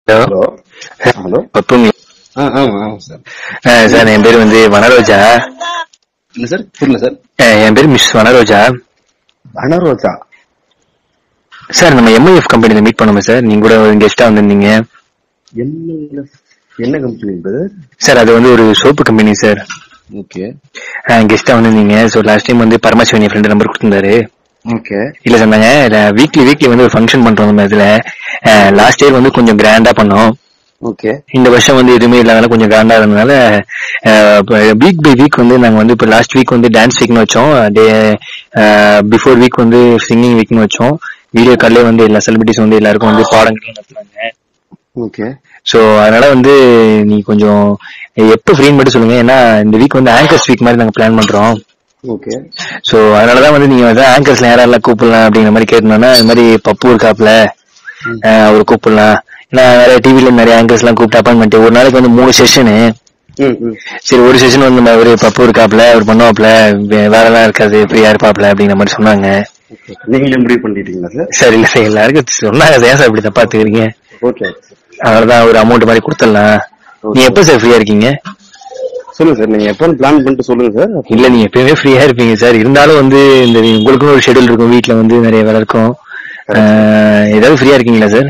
Hello hello hello பப்புங்களா ஆ ஆமா ஆமா சார் ஆ, சார் என் பேர் வந்து வனரோஜா இல்ல சார் புரியல சார் ஆ, என் பேர் மிஸ் வனரோஜா அனரோஜா சார் நம்ம எம்ஐஎஃப் கம்பெனில மீட் பண்ணோமே சார் நீங்க கூட கெஸ்டா வந்திருந்தீங்க என்ன என்ன கம்பெனி பிரதர் சார் அது வந்து ஒரு சோப்பு கம்பெனி சார் ஓகே கெஸ்டா வந்திருந்தீங்க ஸோ லாஸ்ட் டைம் வந்து பரமசிவன் என் ஃப்ரெண்டு நம்பர் கொடுத்திருந்தாரு ஓகே இல்ல சொன்னாங்க வீக்லி வீக்லி வந்து ஒரு ஃபங்க்ஷன் பண்றோம் நம்ம இதுல லாஸ்ட் இயர் வந்து கொஞ்சம் கிராண்டா பண்ணோம் ஓகே இந்த வருஷம் வந்து எதுவுமே இல்லாதனால கொஞ்சம் கிராண்டா இருந்தனால வீக் பை வீக் வந்து நாங்க வந்து இப்போ லாஸ்ட் வீக் வந்து டான்ஸ் வீக்னு வச்சோம் பிஃபோர் வீக் வந்து சிங்கிங் வீக்னு வச்சோம் வீடியோ கால்லே வந்து எல்லா செலிபிரிட்டிஸ் வந்து எல்லாருக்கும் வந்து பாடங்களும் நடத்துனாங்க ஓகே ஸோ அதனால வந்து நீ கொஞ்சம் எப்போ ஃப்ரீன்னு மட்டும் சொல்லுங்க ஏன்னா இந்த வீக் வந்து ஆங்கர்ஸ் வீக் மாதிரி நாங்க பிளான் பண்றோம் ஓகே ஸோ அதனாலதான் வந்து நீங்க வந்து ஆங்கர்ஸ்ல யாரெல்லாம் கூப்பிடலாம் அப்படிங்கிற மாதிரி கேட்டோம்னா இந்த மாதிரி பப்பு இருக்காப்ல அவர் கூப்பிடலாம் ஏன்னா நிறைய டிவில நிறைய ஆங்கர்ஸ் எல்லாம் கூப்பிட்டு அப்பாயின்மெண்ட் ஒரு நாளைக்கு வந்து மூணு செஷனு ம் ம் சரி ஒரு செஷன் வந்து நம்ம ஒரு பப்பு இருக்காப்ல அவர் பண்ணுவாப்ல வே- வேலை எல்லாம் இருக்காது ஃப்ரீயா இருப்பாப்ல அப்படிங்கிற மாதிரி சொன்னாங்க ஓகே நீங்களே முடிவு பண்ணிட்டீங்களா சார் சரி இல்ல சார் எல்லாருக்கும் சொன்னாங்க ஏன் சார் இப்படி தப்பா பாத்துக்கிறீங்க ஓகே அதனாலதான் ஒரு அமௌண்ட் மாதிரி கொடுத்துடலாம் நீ எப்ப சார் ஃப்ரீயா இருக்கீங்க சொல்லுங்க சார் நீங்க எப்போ பிளான் பண்ணிட்டு சொல்லுங்க சார் இல்ல நீங்க எப்பயுமே ஃப்ரீயா இருப்பீங்க சார் இருந்தாலும் வந்து இந்த உங்களுக்கும் ஒரு ஷெட்யூல் இருக்கும் வீட்ல வந்து நிறைய வேலை இருக்கும் ஆஹ், ஏதாவது ஃப்ரீயா இருக்கீங்களா சார்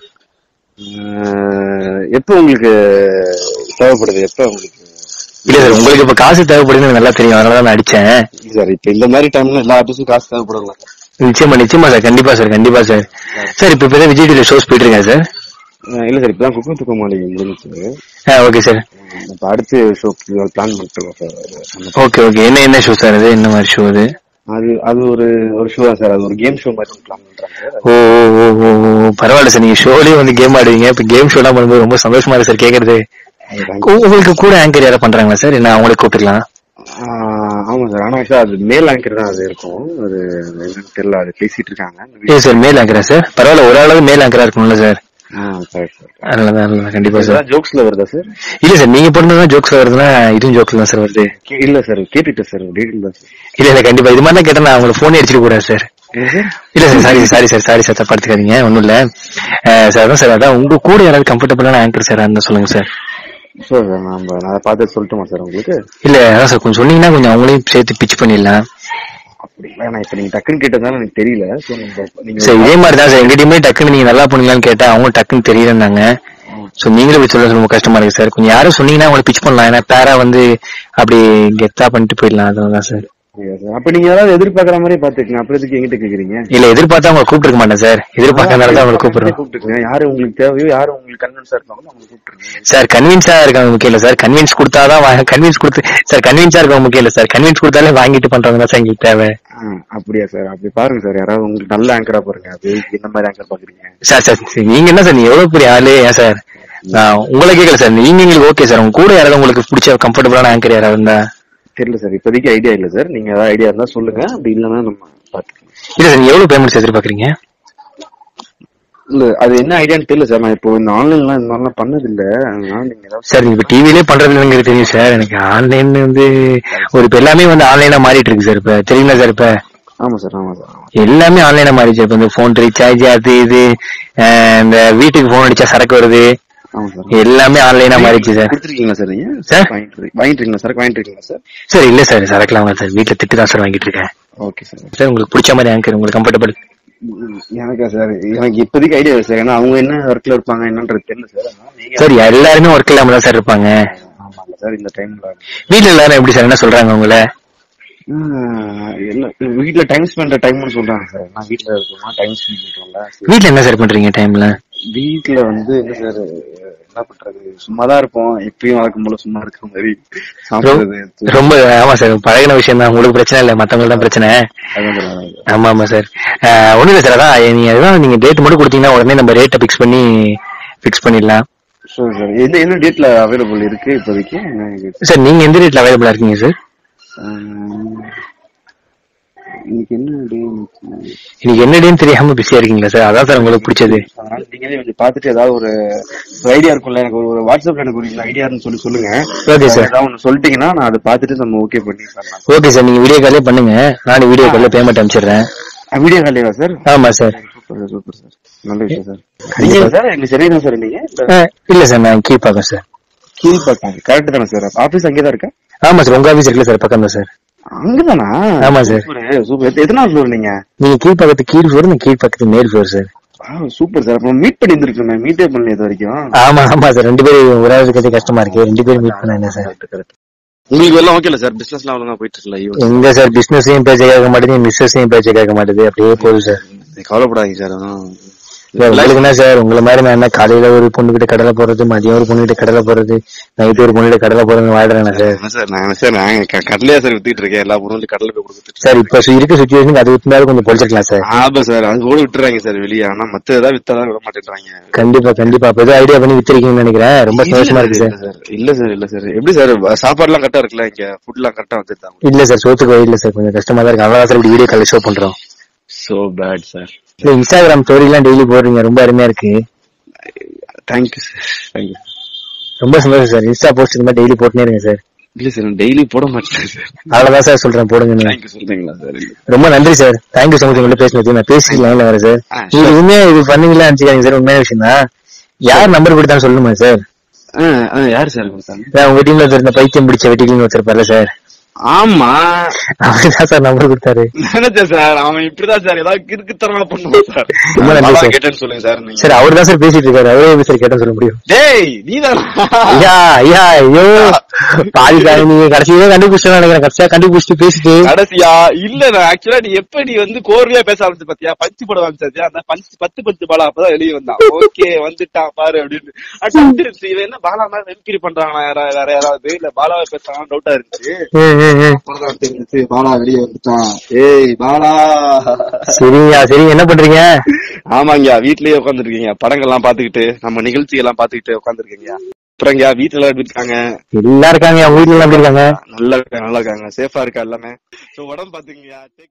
அஹ், எப்போ உங்களுக்கு தேவைப்படுது எப்போ உங்களுக்கு இல்ல சார் உங்களுக்கு இப்ப காசு தேவைப்படுதுன்னு எனக்கு நல்லா தெரியும் அதனால தான் நான் அடிச்சேன் சார் இப்போ இந்த மாதிரி டைம்ல எல்லா ஆர்டிஸ்டும் காசு தேவைப்படுங்களா நிச்சயமா நிச்சயமா சார் கண்டிப்பா சார் கண்டிப்பா சார் சார் இப்ப இப்பதான் விஜய் டிவில ஷோஸ் போயிட்டு இருக்கா சார் அஹ், இல்ல சார் இப்பதான் குக்கு துக்க மாட்டேங்க முடிஞ்சுச்சு ஓகே சார் இப்ப அடுத்து ஷோ பிளான் பண்ணிட்டு சார் ஓகே ஓகே என்ன என்ன ஷோ சார் அது என்ன மாதிரி ஷோ அது அது அது ஒரு ஒரு ஷோ தான் சார் அது ஒரு கேம் ஷோ மாதிரி பிளான் பண்றாங்க ஓ ஓ ஓ ஓ ஓ, பரவாயில்ல சார் நீங்க ஷோலயே வந்து கேம் ஆடுவீங்க இப்ப கேம் ஷோ எல்லாம் பண்ணும்போது ரொம்ப சந்தோஷமா இருக்கு சார் கேக்குறது உ- உங்களுக்கு கூட ஆங்கர் யாரா பண்றாங்களா சார் என்ன அவங்களே கூப்பிட்டுக்கலாம் ஆஹ் ஆமா சார் ஆனா சார் அது மேல் ஆங்கர் தான் அது இருக்கும் அது என்னன்னு தெரியல அது பேசிட்டு இருக்காங்க ஏ சார் மேல் ஆங்கரா சார் பரவாயில்ல ஒரு ஆளாவது மேல் ஆங்கரா இருக்கணும்ல சார் ஆஹ் சார் சார் அதனாலதான் அதனாலதான் கண்டிப்பா சார் ஜோக்ஸ்ல வருதா சார் இல்ல சார் நீங்க பண்ணதான் ஜோக்ஸ் வருதுன்னா இதுவும் ஜோக்ஸ் தான் சார் வருது கே- இல்ல சார் கேட்டுட்டேன் சார் டீட்டெயில் தான் சார் இல்ல இல்ல கண்டிப்பா இது மாதிரி தான் கேட்டா நான் உங்களுக்கு போனே அடிச்சிட கூடாது சார் என்ன சார் இல்ல sir sorry sorry sir sorry sir தப்பா எடுத்துக்காதீங்க ஒண்ணும் இல்ல அஹ் சார் அதான் சார் அதான் உங்க கூட யாராவது கம்ஃபர்டபுளான ஆங்கர் சார் இருந்தா சொல்லுங்க சார் சார் நம்ம நான் அதை பார்த்து சொல்லட்டுமா சார் உங்களுக்கு இல்ல அதான் சார் கொஞ்சம் சொன்னீங்கன்னா கொஞ்சம் அவங்களையும் சேர்த்து பிச் பண்ணிடலாம் அப்படிங்களா நான் இப்ப நீங்க டக்குன்னு கேட்டதால எனக்கு தெரியல ஸோ நீங்க சார் இதே மாதிரி தான் சார் எங்க டீமே டக்குன்னு நீங்க நல்லா பண்ணுங்களான்னு கேட்டா அவங்க டக்குன்னு தெரியலன்னாங்க சோ நீங்களே போய் சொல்ல ரொம்ப கஷ்டமா இருக்கு சார் கொஞ்சம் யாரும் சொன்னீங்கன்னா அவங்களை பிச் பண்ணலாம் ஏன்னா பேரா வந்து அப்படி கெத்தா பண்ணிட்டு போயிடலாம் அதனாலதான் சார் அப்ப நீங்க ஏதாவது எதிர்பார்க்கற மாதிரி பாத்துக்கங்க அப்புறம் எதுக்கு எங்கிட்ட கேக்குறீங்க இல்ல எதிர்பார்த்தா அவங்க கூப்பிட்டுருக்க மாட்டேன் சார் எதிர்பார்க்கறதுனால தான் அவங்களை கூப்பிடுறோம் கூப்பிட்டுருங்க யாரு உங்களுக்கு தேவையோ யாரு உங்களுக்கு கன்வின்ஸா இருக்காங்களோ அவங்க கூப்பிட்டுருங்க சார் கன்வின்ஸா இருக்காங்க முக்கியம் இல்ல சார் கன்வின்ஸ் கொடுத்தாதான் கன்வின்ஸ் கொடுத்து சார் கன்வின்ஸா இருக்கவங்க முக்கியம் இல்ல சார் கன்வின்ஸ் கொடுத்தாலே வாங்கிட்டு பண்றவங்க தான் சார் எங்களுக்கு தேவை ஆ, அப்படியா சார் அப்படி பாருங்க சார் யாராவது உங்களுக்கு நல்ல ஆங்கரா பாருங்க அது என்ன மாதிரி ஆங்கர் பாக்குறீங்க சார் சார் சரி, நீங்க என்ன சார் நீ எவ்வளவு பெரிய ஆளு ஏன் சார் நான் உங்களை கேட்கல சார் நீங்க எங்களுக்கு ஓகே சார் உங்க கூட யாராவது உங்களுக்கு பிடிச்ச கம்ஃபர்டபுளான ஆங்கர் யாராவது இருந்தா தெரியல சார் இப்போதைக்கு ஐடியா இல்ல சார் நீங்க ஏதாவது ஐடியா இருந்தா சொல்லுங்க அப்படி இல்லைன்னா நம்ம பாத்துக்கலாம் இல்ல சார் நீ எவ்வளவு பேமெண்ட் எதிர்பார்க்கறீங்க இல்ல அது என்ன ஐடியான்னு தெரியல சார் நான் இப்போ இந்த ஆன்லைன்லாம் இந்த மாதிரிலாம் பண்ணது இல்ல அதனால நீங்க ஏதாவது சார் நீங்க இப்ப டிவிலே பண்றது எனக்கு தெரியும் சார் எனக்கு ஆன்லைன் வந்து ஒரு இப்ப எல்லாமே வந்து ஆன்லைனா மாறிட்டு இருக்கு சார் இப்ப தெரியுங்களா சார் இப்ப ஆமா சார் ஆமா சார் ஆமா. எல்லாமே ஆன்லைனா மாறிச்சு இப்ப இந்த போன் ரீசார்ஜ் அது இது அஹ் இந்த வீட்டுக்கு போன் அடிச்சா சரக்கு வருது ஆமா சார் எல்லாமே ஆன்லைனா மாறிச்சு சார் கொடுத்துருக்கீங்களா சார் நீங்க சார்? வாங்கிட்டு இரு- வாங்கிட்டு இருக்கீங்களா சார் வாங்கிட்டு இருக்கீங்களா சார் சார் இல்ல சார் சரக்குலாம் வாங்க சார் வீட்டுல திட்டு தான் சார் வாங்கிட்டு இருக்கேன் ஓகே சார் சார் உங்களுக்கு பிடிச்ச மாதிரி ஆங்கர் உங்களுக்கு கம்ஃபர்டபுள் ம், எனக்கா சார் எனக்கு இப்போதைக்கு ஐடியா இல்லை சார் ஏன்னா அவங்க என்ன ஒர்க்ல இருப்பாங்க என்னன்றது தெரியல சார் அதனால நீங்க சார் எல்லாருமே ஒர்க் இல்லாம தான் சார் இருப்பாங்க ஆமாங்க சார் இந்த டைம்ல வீட்ல எல்லாரும் எப்படி சார் என்ன சொல்றாங்க உங்களை என்ன வீட்ல டைம் ஸ்பெண்ட் டைம்னு சொல்றாங்க சார் நான் வீட்ல இருக்கோமா டைம் ஸ்பெண்ட் பண்றோம்ல வீட்ல என்ன சார் பண்றீங்க டைம்ல வீட்ல வந்து என்ன சார் என்ன பண்றது சும்மா தான் இருப்போம் எப்பயும் வழக்கம் போல சும்மா இருக்கிற மாதிரி சாப்பிடுறது ரொம்ப ஆமா சார் பழகின விஷயம் தான் உங்களுக்கு பிரச்சனை இல்ல மத்தவங்களுக்கு தான் பிரச்சனை அதான் sir, அதான் sir. ஆமா ஆமா சார் ஒண்ணும் இல்ல சார் அதான் நீங்க அதான் நீங்க டேட் மட்டும் கொடுத்தீங்கன்னா உடனே நம்ம ரேட்டை பிக்ஸ் பண்ணி பிக்ஸ் பண்ணிடலாம் Sure, sir. எந்த என்ன டேட்ல அவைலபிள் இருக்கு இப்போதைக்கு என்ன இது? சார் நீங்க எந்த ரேட்ல அவைலபிளா இருக்கீங்க சார் ஆஹ், இன்னைக்கு என்ன டே இன்னைக்கு என்ன டேன்னு தெரியாம பிஸியா இருக்கீங்களா சார் அதான் சார் உங்களுக்கு பிடிச்சது அதனால நீங்களே கொஞ்சம் பார்த்துட்டு ஏதாவது ஒரு ஐடியா இருக்கும்ல எனக்கு ஒரு ஒரு வாட்ஸ்அப்ல எனக்கு ஒரு ஐடியான்னு சொல்லி சொல்லுங்க ஓகே சார் ஏதாவது ஒன்று சொல்லிட்டீங்கன்னா நான் அதை பார்த்துட்டு நம்ம ஓகே பண்ணி தரலாம் ஓகே சார் நீங்க வீடியோ காலே பண்ணுங்க நானும் வீடியோ கால்ல பேமெண்ட் அனுப்பிச்சிடுறேன் வீடியோ காலையா சார் ஆமா சார் சூப்பர் சூப்பர் சார் நல்ல விஷயம் சார் நீங்க சார் எங்க சென்னை தான் சார் நீங்க அஹ், இல்ல சார் நான் கீழ்பாக்கம் சார் கீழ்பாக்கம் கரெக்ட் தானே சார் ஆபீஸ் அங்கே தான் இருக்கா ஆமா சார் உங்க ஆபீஸ் இருக்குல்ல சார் பக்கம் தான் சார் அங்கதானா ஆமா சார். சூப்பர் சூப்பர் எத்தனாவது ஃப்ளோர் நீங்க நீங்க கீழ்பாக்கத்து கீழ் ஃப்ளோர் நான் கீழ்பாக்கத்து மேல் ஃப்ளோர் சார் சூப்பர் சார் அப்ப மீட் பண்ணி இருந்திருக்கோம் மீட்டே பண்ணல இது வரைக்கும் ஆமா ஆமா சார் ரெண்டு பேரும் ஒரு ஆள் இருக்கிறது கஷ்டமா இருக்கு ரெண்டு பேரும் மீட் பண்ண என்ன சார் உங்களுக்கு எல்லாம் ஓகே சார் பிசினஸ் எல்லாம் ஒழுங்கா போயிட்டு இருக்கல ஐயோ எங்க சார் பிசினஸையும் பேச்ச கேட்க மாட்டேது மிஸ்ஸஸையும் பேச்ச கேட்க மாட்டேது அப்படியே போகுது சார் கவலைப்படாதீங்க சார் இல்ல, உங்களுக்கு என்ன சார் உங்களை மாதிரி நான் என்ன காலையில ஒரு பொண்ணு கிட்ட கடலை போடுறது மதியம் ஒரு பொண்ணு கிட்ட கடலை போடுறது நைட்டு ஒரு பொண்ணு கிட்ட கடலை போடுறது வாழ்றேன் சார் சார் நான் சார் நான் க- கடலையா சார் வித்துட்டு இருக்கேன் எல்லா பொருளும் கடலை போய் கொடுத்துட்டு சார் இப்ப சு- இருக்க சுச்சுவேஷனுக்கு அது விட்டுனாலும் கொஞ்சம் பொழிச்சிருக்கலாம் சார் ஆமா சார் அது கூட விட்டுறாங்க சார் வெளியே ஆனா மத்த ஏதாவது வித்தாதான் விட மாட்டேன்றாங்க கண்டிப்பா கண்டிப்பா அப்ப ஏதோ ஐடியா பண்ணி வித்திருக்கீங்கன்னு நினைக்கிறேன் ரொம்ப சந்தோஷமா இருக்கு சார் இல்ல சார் இல்ல சார் இல்ல சார் எப்படி சார் சாப்பாடு எல்லாம் கரெக்டா இருக்குல்ல இங்க ஃபுட் எல்லாம் கரெக்டா வந்துருந்தாங்க இல்ல சார் சோத்துக்கு வழி இல்ல சார் கொஞ்சம் கஷ்டமா தான் இருக்கு அவ்வளவு சார் இப்படி வீடியோ கால் ஷோ பண்றோம் சோ பேட் சார் இல்ல இன்ஸ்டாகிராம் ஸ்டோரி எல்லாம் டெய்லி போடுறீங்க ரொம்ப அருமையா இருக்கு தேங்க்யூ சார் தேங்க்யூ ரொம்ப சந்தோஷம் சார் இன்ஸ்டா போஸ்ட் இந்த மாதிரி டெய்லி போட்டுனே இருங்க சார் இல்ல சார் டெய்லி போட மாட்டேன் சார் அவ்வளவுதான் சார் சொல்றேன் போடுங்க தேங்க்யூ சொல்றீங்களா சார் ரொம்ப நன்றி சார் தேங்க்யூ so much உங்களை பேசினது நான் பேசிட்டு லைன்ல வரேன் சார் ஆ, இது உண்மையா இது பண்ணீங்களா நினைச்சுக்காங்க சார் உண்மையான விஷயம் தான் யார் நம்பர் கொடுத்தான்னு சொல்லுமா சார் யாரு சார் கொடுத்தாங்க சார் உங்க டீம்ல இருந்த பைத்தியம் பிடிச்ச வெட்டிக்கின்னு வச்சிருப்பார்ல சார் ஆமா அவர் தான் சார் நம்பர் கொடுத்தாரு நினைச்சேன் சார் அவன் இப்படிதான் சார் ஏதாவது கிறுக்குத்தனமா பண்ணுவான் சார் ரொம்ப நன்றி பாலா சார். கேட்டேன்னு சொல்லுங்க சார் நீங்க சார் அவர் தான் சார் பேசிட்டு இருக்காரு அவரே எப்படி சார் கேட்டேன்னு சொல்ல முடியும் டேய் நீதான் ஐயா ஐயா ஐயோ பாதி காய் நீங்க கடைசியிலே கண்டுபிடிச்சு நினைக்கிறேன் கடைசியா கண்டுபிடிச்சிட்டு பேசிட்டு கடைசியா இல்ல நான் ஆக்சுவலா நீ எப்ப நீ வந்து கோர்வையா பேச ஆரம்பிச்சு பாத்தியா பஞ்சு படம் ஆரம்பிச்சாத்தியா அந்த பஞ்சு பத்து பத்து பாலா அப்பதான் வெளியே வந்தான் ஓகே வந்துட்டான் பாரு அப்படின்னு அடுத்து இவன் என்ன பாலா மாதிரி வெம்பிரி பண்றாங்களா யாரா வேற யாராவது இல்ல பாலாவை பேசுறாங்க டவுட்டா இருந்துச்சு ம், ம், ம். அப்புறம் தெரிஞ்சுச்சு பாலா வெளியே வந்துட்டான் ஏய் பாலா சரிங்கய்யா சரிங்க என்ன பண்றீங்க ஆமாங்கய்யா வீட்லயே உட்காந்துருக்கீங்க படங்கள்லாம் பாத்துக்கிட்டு நம்ம நிகழ்ச்சி எல்லாம் பாத்துக்கிட்டு உட்காந்துருக்கீங்க அப்புறம்யா வீட்டுல எல்லாம் எப்படி இருக்காங்க எல்லாம் இருக்காங்க உங்க வீட்டுல எல்லாம் எப்படி இருக்காங்க நல்லா இருக்காங்க நல்லா இருக்காங்க சேஃபா இருக்கா எல்லாமே சோ உடம்பு பாத்துக்கங்கய்யா